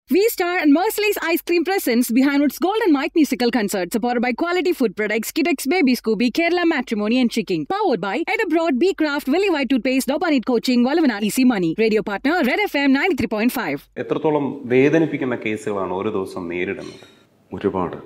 V Star and Merciless Ice Cream presents behind its Golden Mike musical concert, supported by quality food products, Kitex Baby Scooby, Kerala Matrimony and Chicken. Powered by Ed Abroad, B Craft, Willy White Toothpaste, Dobanit Coaching, Valavana Easy Money. Radio partner, Red FM 93.5. എത്രത്തോളം വേദനിപ്പിക്കുന്ന കേസുകളാണ് ഓരോ ദിവസം നേരിടുന്നത് ഒരുപാട്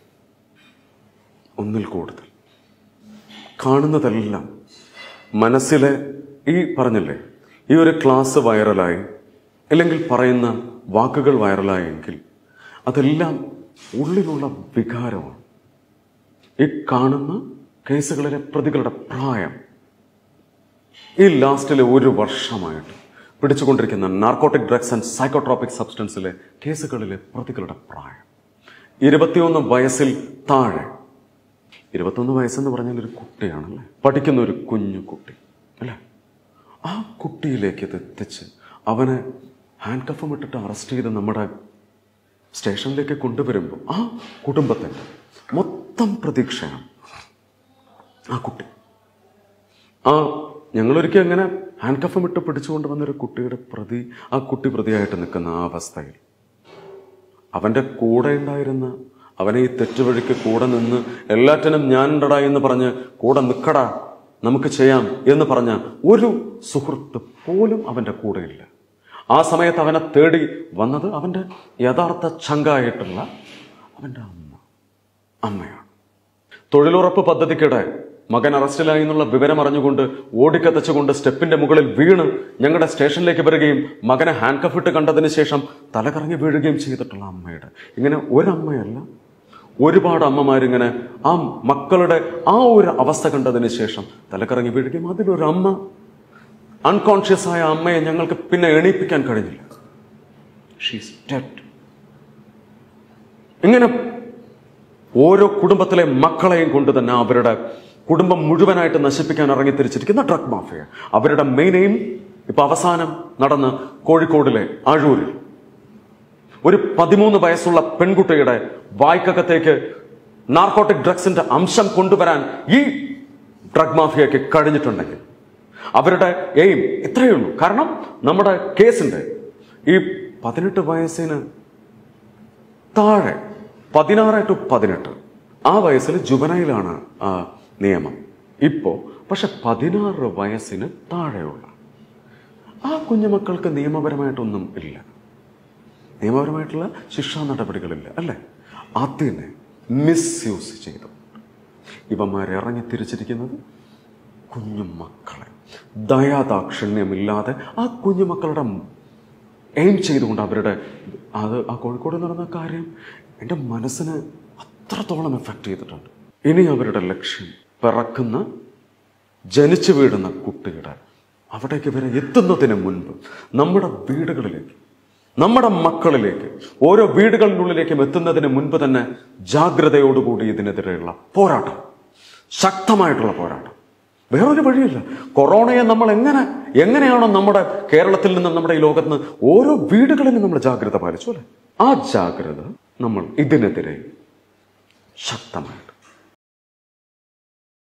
ഒന്നിൽ കൂടുതൽ കാണുന്നതെല്ലാം മനസ്സിലെ ഈ പറഞ്ഞില്ലേ ഈ ഒരു ക്ലാസ് വൈറലായി അല്ലെങ്കിൽ പറയുന്ന വാക്കുകൾ വൈറലായെങ്കിൽ അതെല്ലാം ഉള്ളിലുള്ള വികാരമാണ് ഈ കാണുന്ന കേസുകളിലെ പ്രതികളുടെ പ്രായം ഈ ലാസ്റ്റിലെ ഒരു വർഷമായിട്ട് പിടിച്ചുകൊണ്ടിരിക്കുന്ന നാർക്കോട്ടിക് ഡ്രഗ്സ് ആൻഡ് സൈക്കോട്രോപിക് സബ്സ്റ്റൻസിലെ കേസുകളിലെ പ്രതികളുടെ പ്രായം ഇരുപത്തിയൊന്ന് വയസ്സിൽ താഴെ ഇരുപത്തൊന്ന് വയസ്സെന്ന് പറഞ്ഞാൽ ഒരു കുട്ടിയാണല്ലേ പഠിക്കുന്ന ഒരു കുഞ്ഞു കുട്ടി അല്ലേ ആ കുട്ടിയിലേക്ക് ഇത് എത്തിച്ച് അവനെ ഹാൻഡ് കഫും ഇട്ടിട്ട് അറസ്റ്റ് ചെയ്ത് നമ്മുടെ സ്റ്റേഷനിലേക്ക് കൊണ്ടുവരുമ്പോൾ ആ കുടുംബത്തിൻ്റെ മൊത്തം പ്രതീക്ഷയാണ് ആ കുട്ടി ആ ഞങ്ങളൊരിക്കൽ അങ്ങനെ ഹാൻഡ് കഫും ഇട്ട് പിടിച്ചുകൊണ്ട് വന്നൊരു കുട്ടിയുടെ പ്രതി ആ കുട്ടി പ്രതിയായിട്ട് നിൽക്കുന്ന ആ അവസ്ഥയിൽ അവന്റെ കൂടെ ഉണ്ടായിരുന്ന അവനെ ഈ തെറ്റുവഴിക്ക് കൂടെ നിന്ന് എല്ലാറ്റിനും ഞാനുണ്ടടാ എന്ന് പറഞ്ഞ് കൂടെ നിൽക്കടാ നമുക്ക് ചെയ്യാം എന്ന് പറഞ്ഞ ഒരു സുഹൃത്ത് പോലും അവന്റെ കൂടെയില്ല ആ സമയത്ത് അവനെ തേടി വന്നത് അവന്റെ യഥാർത്ഥ ചങ്കായിട്ടുള്ള അവന്റെ അമ്മ അമ്മയാണ് തൊഴിലുറപ്പ് പദ്ധതിക്കിടെ മകൻ അറസ്റ്റിലായി എന്നുള്ള വിവരം അറിഞ്ഞുകൊണ്ട് ഓടിക്കത്തച്ചുകൊണ്ട് സ്റ്റെപ്പിന്റെ മുകളിൽ വീണ് ഞങ്ങളുടെ സ്റ്റേഷനിലേക്ക് വരികയും മകനെ ഹാൻഡ് കഫ് ഇട്ട് കണ്ടതിന് ശേഷം തലകറങ്ങി വീഴുകയും ചെയ്തിട്ടുള്ള അമ്മയുടെ ഇങ്ങനെ ഒരമ്മയല്ല ഒരുപാട് അമ്മമാരിങ്ങനെ ആ മക്കളുടെ ആ ഒരു അവസ്ഥ കണ്ടതിന് ശേഷം തലകറങ്ങി വീഴുകയും അതിലൊരു അമ്മ അൺകോൺഷ്യസ് ആയ അമ്മയെ ഞങ്ങൾക്ക് പിന്നെ എണീപ്പിക്കാൻ കഴിഞ്ഞില്ല ഷീസ് ഡെഡ് ഇങ്ങനെ ഓരോ കുടുംബത്തിലെ മക്കളെയും കൊണ്ട് തന്നെ അവരുടെ കുടുംബം മുഴുവനായിട്ട് നശിപ്പിക്കാൻ ഇറങ്ങി തിരിച്ചിരിക്കുന്ന ഡ്രഗ് മാഫിയ അവരുടെ മെയിൻ എയിം ഇപ്പൊ അവസാനം നടന്ന കോഴിക്കോടിലെ ആഴൂരിൽ ഒരു പതിമൂന്ന് വയസ്സുള്ള പെൺകുട്ടിയുടെ വായ്ക്കകത്തേക്ക് നാർക്കോട്ടിക് ഡ്രഗ്സിന്റെ അംശം കൊണ്ടുവരാൻ ഈ ഡ്രഗ് മാഫിയയ്ക്ക് കഴിഞ്ഞിട്ടുണ്ടെങ്കിൽ അവരുടെ എയിം ഇത്രയേ ഉള്ളൂ കാരണം നമ്മുടെ കേസിന്റെ ഈ പതിനെട്ട് വയസ്സിന് താഴെ പതിനാറ് ടു പതിനെട്ട് ആ വയസ്സിൽ ജുവനയിലാണ് ആ നിയമം ഇപ്പോ പക്ഷെ പതിനാറ് വയസ്സിന് താഴെയുള്ള ആ കുഞ്ഞുമക്കൾക്ക് നിയമപരമായിട്ടൊന്നും ഇല്ല നിയമപരമായിട്ടുള്ള ശിക്ഷാ നടപടികളില്ല അല്ലേ അതിനെ മിസ്യൂസ് ചെയ്തു ഇവന്മാരെ ഇറങ്ങി തിരിച്ചിരിക്കുന്നത് കുഞ്ഞുമക്കളെ ദയാദാക്ഷിണ്യമില്ലാതെ ആ കുഞ്ഞുമക്കളുടെ എയിം ചെയ്തുകൊണ്ട് അവരുടെ അത് ആ കോഴിക്കോട് നടന്ന കാര്യം എൻ്റെ മനസ്സിന് അത്രത്തോളം എഫക്റ്റ് ചെയ്തിട്ടുണ്ട് ഇനി അവരുടെ ലക്ഷ്യം പിറക്കുന്ന ജനിച്ചു വീഴുന്ന കുട്ടിയുടെ അവിടേക്ക് വരെ എത്തുന്നതിന് മുൻപ് നമ്മുടെ വീടുകളിലേക്ക് നമ്മുടെ മക്കളിലേക്ക് ഓരോ വീടുകളിനുള്ളിലേക്കും എത്തുന്നതിന് മുൻപ് തന്നെ ജാഗ്രതയോടുകൂടി ഇതിനെതിരെയുള്ള പോരാട്ടം ശക്തമായിട്ടുള്ള പോരാട്ടം വേറൊരു വഴിയില്ല കൊറോണയെ നമ്മൾ എങ്ങനെ എങ്ങനെയാണോ നമ്മുടെ കേരളത്തിൽ നിന്ന് നമ്മുടെ ഈ ലോകത്ത് നിന്ന് ഓരോ വീടുകളിലും നമ്മൾ ജാഗ്രത പാലിച്ചു അല്ലെ ആ ജാഗ്രത നമ്മൾ ഇതിനെതിരെ ശക്തമായിട്ട്